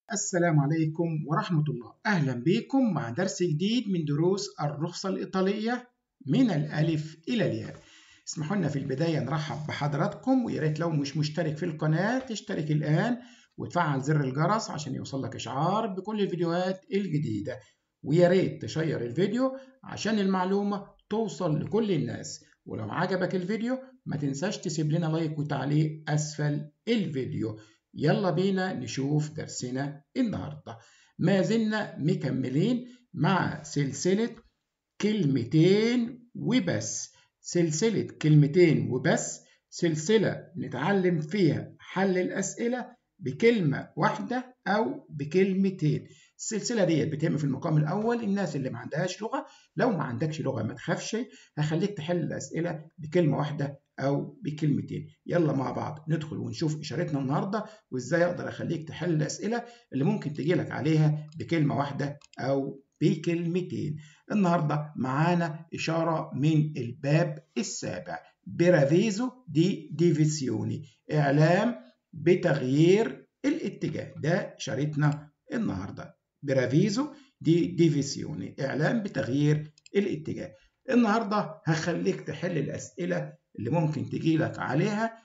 السلام عليكم ورحمة الله أهلا بكم مع درس جديد من دروس الرخصة الإيطالية من الألف إلى الياء اسمحوا لنا في البداية نرحب بحضراتكم ويا ريت لو مش مشترك في القناة تشترك الآن وتفعل زر الجرس عشان يوصلك إشعار بكل الفيديوهات الجديدة ويا ريت تشير الفيديو عشان المعلومة توصل لكل الناس ولو عجبك الفيديو ما تنساش تسيب لنا لايك وتعليق أسفل الفيديو يلا بينا نشوف درسنا النهارده ما زلنا مكملين مع سلسلة كلمتين وبس سلسلة كلمتين وبس سلسلة نتعلم فيها حل الأسئلة بكلمة واحدة أو بكلمتين السلسلة ديت بتتم في المقام الأول الناس اللي ما عندهاش لغة لو ما عندكش لغة ما تخافش هخليك تحل الأسئلة بكلمة واحدة أو بكلمتين يلا مع بعض ندخل ونشوف إشارتنا النهاردة وإزاي أقدر أخليك تحل الأسئلة اللي ممكن تجيلك عليها بكلمة واحدة أو بكلمتين النهاردة معانا إشارة من الباب السابع برافيزو دي ديفيسيوني إعلام بتغيير الاتجاه ده إشارتنا النهاردة برافيزو دي ديفيسيوني إعلام بتغيير الاتجاه النهاردة هخليك تحل الأسئلة اللي ممكن تجيلك عليها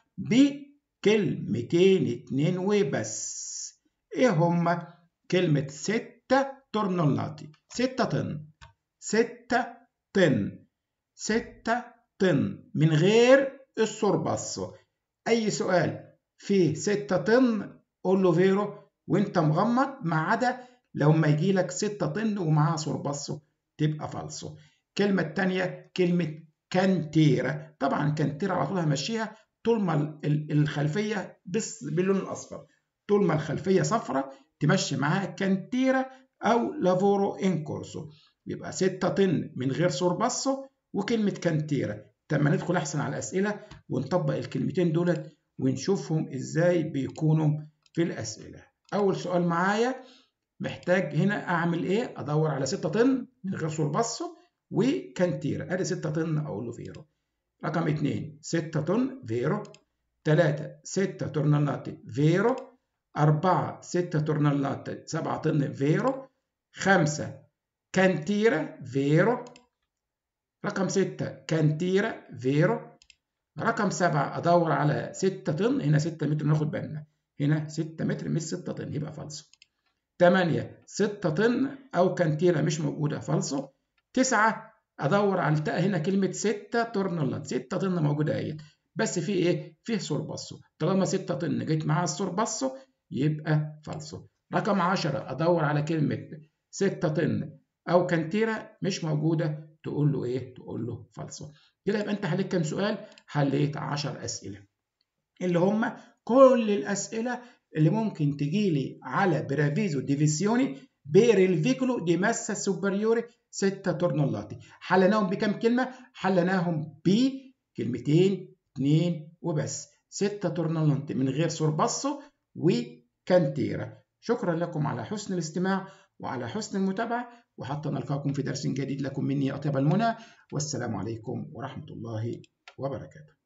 بكلمتين اتنين وبس ايه هما كلمة ستة تورنولاتي ستة طن ستة طن ستة طن من غير السورباسو اي سؤال فيه ستة طن قول له فيرو وانت مغمض ما عدا لو ما يجيلك ستة طن ومعاها سورباسو تبقى فالصو الكلمة التانية كلمة كانتيرا طبعا كانتيرا على طول همشيها طول ما الخلفيه بس باللون الاصفر طول ما الخلفيه صفراء تمشي معاها كانتيرا او لافورو ان كورسو يبقى 6 طن من غير سورباسو وكلمه كانتيرا لما ندخل احسن على الاسئله ونطبق الكلمتين دولت ونشوفهم ازاي بيكونوا في الاسئله اول سؤال معايا محتاج هنا اعمل ايه ادور على 6 طن من غير سورباسو وكانتيرا ادي 6 طن اقول له فيرو رقم 2 6 طن فيرو 3 6 تورنالات فيرو 4 6 تورنالات 7 طن فيرو 5 كانتيرا فيرو رقم 6 كانتيرا فيرو رقم 7 ادور على 6 طن هنا 6 متر ناخد بالنا هنا 6 متر مش 6 طن يبقى فالصو 8 6 طن او كانتيرا مش موجوده فالصو تسعة أدور على التاء هنا كلمة ستة تورنولات ستة طن موجودة أهي بس في إيه؟ فيه سورباسو طالما ستة طن جيت معاها السورباسو يبقى فالسو رقم عشرة أدور على كلمة ستة طن أو كانتيرا مش موجودة تقول له إيه؟ تقول له فالسو كده يبقى أنت حليت كام سؤال؟ حليت 10 أسئلة اللي هم كل الأسئلة اللي ممكن تجيلي على برافيزو ديفيسيوني بير الفيكولو دي ماسا سوبريوري ستة تورنولاتي حلناهم بكم كلمة؟ حلناهم بكلمتين اتنين وبس ستة تورنولاتي من غير سورباسو وكانتيرا شكرا لكم على حسن الاستماع وعلى حسن المتابعة وحتى نلقاكم في درس جديد لكم مني أطيب المنى والسلام عليكم ورحمة الله وبركاته